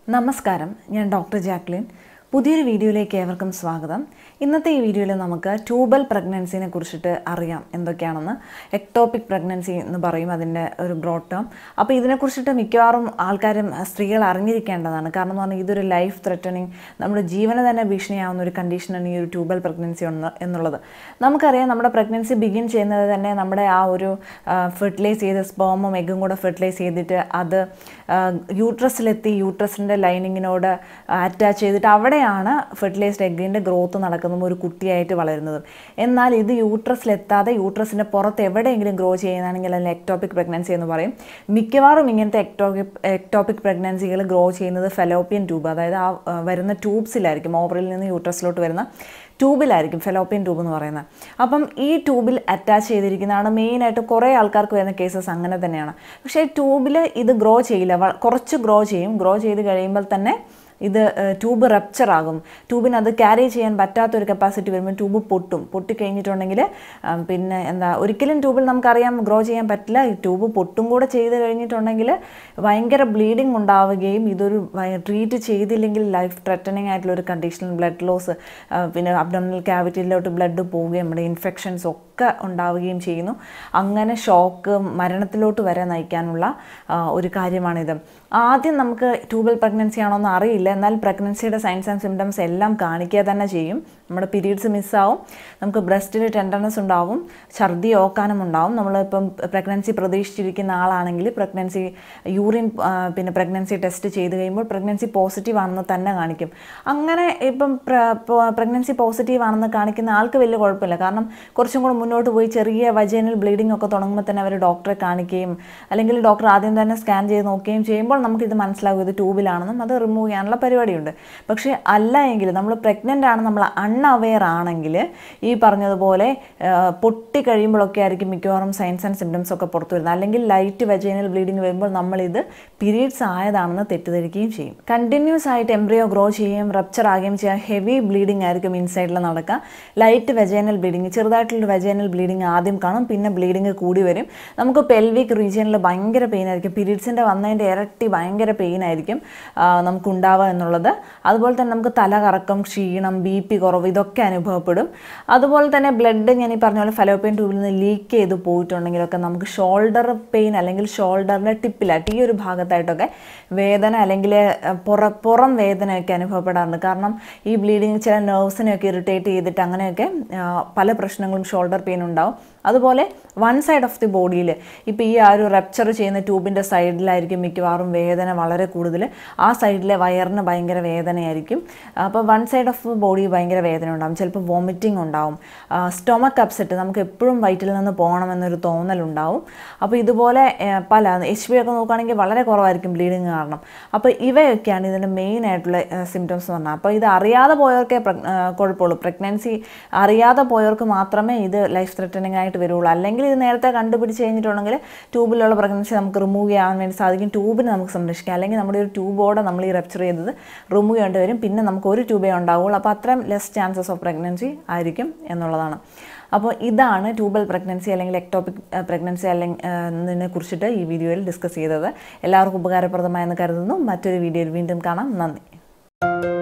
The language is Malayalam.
നമസ്കാരം ഞാൻ ഡോക്ടർ ജാക്ലിൻ പുതിയൊരു വീഡിയോയിലേക്ക് ഏവർക്കും സ്വാഗതം ഇന്നത്തെ ഈ വീഡിയോയിൽ നമുക്ക് ട്യൂബൽ പ്രഗ്നൻസിനെ കുറിച്ചിട്ട് അറിയാം എന്തൊക്കെയാണെന്ന് എക്ടോപിക് പ്രഗ്നൻസി എന്ന് പറയും അതിൻ്റെ ഒരു ബ്രോഡ് ടേം അപ്പോൾ ഇതിനെക്കുറിച്ചിട്ട് മിക്കവാറും ആൾക്കാരും സ്ത്രീകൾ അറിഞ്ഞിരിക്കേണ്ടതാണ് കാരണം എന്ന് പറഞ്ഞാൽ ഇതൊരു ലൈഫ് ത്രെറ്റനിങ് നമ്മുടെ ജീവന് തന്നെ ഭീഷണിയാവുന്ന ഒരു കണ്ടീഷനാണ് ഈ ഒരു ട്യൂബൽ പ്രഗ്നൻസി ഒന്ന് എന്നുള്ളത് നമുക്കറിയാം നമ്മുടെ പ്രഗ്നൻസി ബിഗിൻ ചെയ്യുന്നത് തന്നെ നമ്മുടെ ആ ഒരു ഫെർട്ടിലൈസ് ചെയ്ത സ്പേമും എഗ്ഗും കൂടെ ഫെർട്ടിലൈസ് ചെയ്തിട്ട് അത് യൂട്രസിലെത്തി യൂട്രസിൻ്റെ ലൈനിങ്ങിനോട് അറ്റാച്ച് ചെയ്തിട്ട് അവിടെയാണ് ഫെർട്ടിലൈസ്ഡ് എഗ്ഗിൻ്റെ ഗ്രോത്ത് നടക്കുന്നതും ഒരു കുട്ടിയായിട്ട് വളരുന്നതും എന്നാൽ ഇത് യൂട്രസിലെത്താതെ യൂട്രസിൻ്റെ പുറത്ത് എവിടെയെങ്കിലും ഗ്രോ ചെയ്യുന്നതാണെങ്കിൽ അതിൽ എക്ടോപിക് പ്രഗ്നൻസി എന്ന് പറയും മിക്കവാറും ഇങ്ങനത്തെ എക്ടോപിക് എക്ടോപിക് പ്രഗ്നൻസികൾ ഗ്രോ ചെയ്യുന്നത് ഫെലോപ്പിയൻ ട്യൂബ് അതായത് ആ ആ, വരുന്ന ട്യൂബ്സിലായിരിക്കും ഓവറിൽ നിന്ന് യൂട്രസിലോട്ട് വരുന്ന ട്യൂബിലായിരിക്കും ഫെലോപ്പിയൻ ട്യൂബ് എന്ന് പറയുന്നത് അപ്പം ഈ ട്യൂബിൽ അറ്റാച്ച് ചെയ്തിരിക്കുന്നതാണ് മെയിനായിട്ട് കുറേ ആൾക്കാർക്ക് വരുന്ന കേസസ് അങ്ങനെ തന്നെയാണ് പക്ഷേ ട്യൂബിൽ ഇത് ഗ്രോ ചെയ്യില്ല വ- കുറച്ച് ഗ്രോ ചെയ്യും ഗ്രോ ചെയ്ത് കഴിയുമ്പോൾ തന്നെ ഇത് ട്യൂബ് റപ്ചർ ആകും ട്യൂബിന് അത് ക്യാരി ചെയ്യാൻ പറ്റാത്തൊരു കപ്പാസിറ്റി വരുമ്പോൾ ട്യൂബ് പൊട്ടും പൊട്ടിക്കഴിഞ്ഞിട്ടുണ്ടെങ്കിൽ ആ, പിന്നെ എന്താ ഒരിക്കലും ട്യൂബിൽ നമുക്കറിയാം ഗ്രോ ചെയ്യാൻ പറ്റില്ല ഈ ട്യൂബ് പൊട്ടും കൂടെ ചെയ്ത് കഴിഞ്ഞിട്ടുണ്ടെങ്കിൽ ഭയങ്കര ബ്ലീഡിങ് ഉണ്ടാവുകയും ഇതൊരു ട്രീറ്റ് ചെയ്തില്ലെങ്കിൽ ലൈഫ് ത്രെറ്റനിങ് ആയിട്ടുള്ള ഒരു കണ്ടീഷൻ ബ്ലഡ് ലോസ് പിന്നെ അബ്ഡോമിനൽ ക്യാവിറ്റിയിലോട്ട് ബ്ലഡ് പോവുകയും നമ്മുടെ ഇൻഫെക്ഷൻസ് ഒക്കെ ഉണ്ടാവുകയും ചെയ്യുന്നു അങ്ങനെ ഷോക്ക് മരണത്തിലോട്ട് വരെ നയിക്കാനുള്ള ആ, ഒരു കാര്യമാണിത് ആദ്യം നമുക്ക് ട്യൂബൽ പ്രഗ്നൻസി ആണോ എന്ന് അറിയില്ല എന്നാൽ പ്രഗ്നൻസിയുടെ സൈൻസ് ആൻഡ് സിംറ്റംസ് എല്ലാം കാണിക്കുക തന്നെ ചെയ്യും നമ്മുടെ പീരീഡ്സ് മിസ്സാവും നമുക്ക് ബ്രസ്റ്റിൽ ടെൻഡർനെസ് ഉണ്ടാവും ഛർദി ഓക്കാനം ഉണ്ടാവും നമ്മളിപ്പം പ്രഗ്നൻസി പ്രതീക്ഷിച്ചിരിക്കുന്ന ആളാണെങ്കിൽ പ്രഗ്നൻസി യൂറിൻ പിന്നെ പ്രഗ്നൻസി ടെസ്റ്റ് ചെയ്ത് കഴിയുമ്പോൾ പ്രഗ്നൻസി പോസിറ്റീവ് ആണെന്ന് തന്നെ കാണിക്കും അങ്ങനെ ഇപ്പം പ്രഗ്നൻസി പോസിറ്റീവ് ആണെന്ന് കാണിക്കുന്ന ആൾക്ക് വലിയ കുഴപ്പമില്ല കാരണം കുറച്ചും കൂടെ മുന്നോട്ട് പോയി ചെറിയ വജൈനൽ ബ്ലീഡിംഗ് ഒക്കെ തുടങ്ങുമ്പോൾ തന്നെ അവർ ഡോക്ടറെ കാണിക്കുകയും അല്ലെങ്കിൽ ഡോക്ടർ ആദ്യം തന്നെ സ്കാൻ ചെയ്ത് നോക്കുകയും ചെയ്യുമ്പോൾ നമുക്കിത് മനസ്സിലാകും ഇത് ട്യൂബിലാണെന്നും അത് റിമൂവ് ചെയ്യാനുള്ള പരിപാടിയുണ്ട് പക്ഷേ അല്ല എങ്കിൽ നമ്മൾ പ്രഗ്നൻ്റ് ആണ് നമ്മൾ അൺഅവെയർ ആണെങ്കിൽ ഈ പറഞ്ഞതുപോലെ ആ, പൊട്ടി കഴിയുമ്പോഴൊക്കെ ആയിരിക്കും മിക്കവാറും സൈൻസ് ആൻഡ് സിംറ്റംസ് ഒക്കെ പുറത്തു വരുന്നത് അല്ലെങ്കിൽ ലൈറ്റ് വെജൈനൽ ബ്ലീഡിങ് വരുമ്പോൾ നമ്മളിത് പീരീഡ്സ് ആയതാണെന്ന് തെറ്റിദ്ധരിക്കുകയും ചെയ്യും കണ്ടിന്യൂസ് ആയിട്ട് എംബ്രിയോ ഗ്രോ ചെയ്യുകയും റപ്ചർ ആകുകയും ചെയ്യാൻ ഹെവി ബ്ലീഡിംഗ് ആയിരിക്കും ഇൻസൈഡിൽ നടക്കുക ലൈറ്റ് വെജൈനൽ ബ്ലീഡിങ് ചെറുതായിട്ടുള്ള വെജൈനൽ ബ്ലീഡിങ് ആദ്യം കാണും പിന്നെ ബ്ലീഡിങ് കൂടി വരും നമുക്ക് പെൽവിക് റീജിയനിൽ ഭയങ്കര പെയിൻ ആയിരിക്കും പീരീഡ്സിൻ്റെ വന്നതിൻ്റെ ഇരട്ടി ഭയങ്കര പെയിൻ ആയിരിക്കും ആ, നമുക്ക് ഉണ്ടാവുക എന്നുള്ളത് അതുപോലെ തന്നെ നമുക്ക് തല കറക്കം ക്ഷീണം ബി പി കുറവ് ഇതൊക്കെ അനുഭവപ്പെടും അതുപോലെ തന്നെ ബ്ലഡ് ഞാൻ ഈ പറഞ്ഞ പോലെ ഫലോപ്പിയൻ ട്യൂബിൽ നിന്ന് ലീക്ക് ചെയ്ത് പോയിട്ടുണ്ടെങ്കിലൊക്കെ നമുക്ക് ഷോൾഡർ പെയിൻ അല്ലെങ്കിൽ ഷോൾഡറിൻ്റെ ടിപ്പിലായിട്ട് ഈ ഒരു ഭാഗത്തായിട്ടൊക്കെ വേദന അല്ലെങ്കിൽ അഹ്, പുറ പുറം വേദനയൊക്കെ അനുഭവപ്പെടാറുണ്ട് കാരണം ഈ ബ്ലീഡിങ് ചില നെർവ്സിനെയൊക്കെ ഇറിറ്റേറ്റ് ചെയ്തിട്ട് അങ്ങനെയൊക്കെ ആ, പല പ്രശ്നങ്ങളും ഷോൾഡർ പെയിൻ ഉണ്ടാവും അതുപോലെ വൺ സൈഡ് ഓഫ് ദി ബോഡിയിൽ ഇപ്പോൾ ഈ ആ ഒരു റപ്ചർ ചെയ്യുന്ന ട്യൂബിൻ്റെ സൈഡിലായിരിക്കും മിക്കവാറും വേദന വളരെ കൂടുതൽ ആ സൈഡിലെ വയറിന് ഭയങ്കര വേദനയായിരിക്കും അപ്പോൾ വൺ സൈഡ് ഓഫ് ബോഡി ഭയങ്കര വേദന ഉണ്ടാകും ചിലപ്പോൾ വോമിറ്റിംഗ് ഉണ്ടാവും സ്റ്റൊമക്ക് അപ്സെറ്റ് നമുക്ക് എപ്പോഴും വയറ്റിൽ നിന്ന് പോകണമെന്നൊരു തോന്നലുണ്ടാവും അപ്പോൾ ഇതുപോലെ ആ, പല എച്ച് പി ഒക്കെ നോക്കുകയാണെങ്കിൽ വളരെ കുറവായിരിക്കും ബ്ലീഡിങ് കാരണം അപ്പോൾ ഇവയൊക്കെയാണ് ഇതിൻ്റെ മെയിൻ ആയിട്ടുള്ള സിംറ്റംസ് എന്ന് പറഞ്ഞാൽ അപ്പോൾ ഇത് അറിയാതെ പോയവർക്കേ പ്രഗ്- ആ, കുഴപ്പമുള്ളൂ പ്രഗ്നൻസി അറിയാതെ പോയവർക്ക് മാത്രമേ ഇത് ലൈഫ് ത്രെറ്റനിങ് ആയിട്ട് വരുള്ളൂ അല്ലെങ്കിൽ ഇത് നേരത്തെ കണ്ടുപിടിച്ച് കഴിഞ്ഞിട്ടുണ്ടെങ്കിൽ ട്യൂബിലുള്ള പ്രഗ്നൻസി നമുക്ക് റിമൂവ് ചെയ്യാൻ വേണ്ടി സാധിക്കും ട്യൂബിനെ നമുക്ക് സംരക്ഷിക്കാം അല്ലെങ്കിൽ നമ്മുടെ ഒരു ട്യൂബോടെ നമ്മൾ ഈ റപ്ചർ ചെയ്തത് റിമൂവ് ചെയ്യേണ്ടി വരും പിന്നെ നമുക്ക് ഒരു ട്യൂബേ ഉണ്ടാവുള്ളൂ അപ്പോൾ അത്രയും ലെസ് ചാൻസസ് ഓഫ് പ്രഗ്നൻസി ആയിരിക്കും എന്നുള്ളതാണ് അപ്പോൾ ഇതാണ് ട്യൂബൽ പ്രഗ്നൻസി അല്ലെങ്കിൽ എക്ടോപിക് പ്രഗ്നൻസി അല്ലെങ്കിൽ എന്നതിനെ കുറിച്ചിട്ട് ഈ വീഡിയോയിൽ ഡിസ്കസ് ചെയ്തത് എല്ലാവർക്കും ഉപകാരപ്രദമായെന്ന് കരുതുന്നു മറ്റൊരു വീഡിയോയിൽ വീണ്ടും കാണാം നന്ദി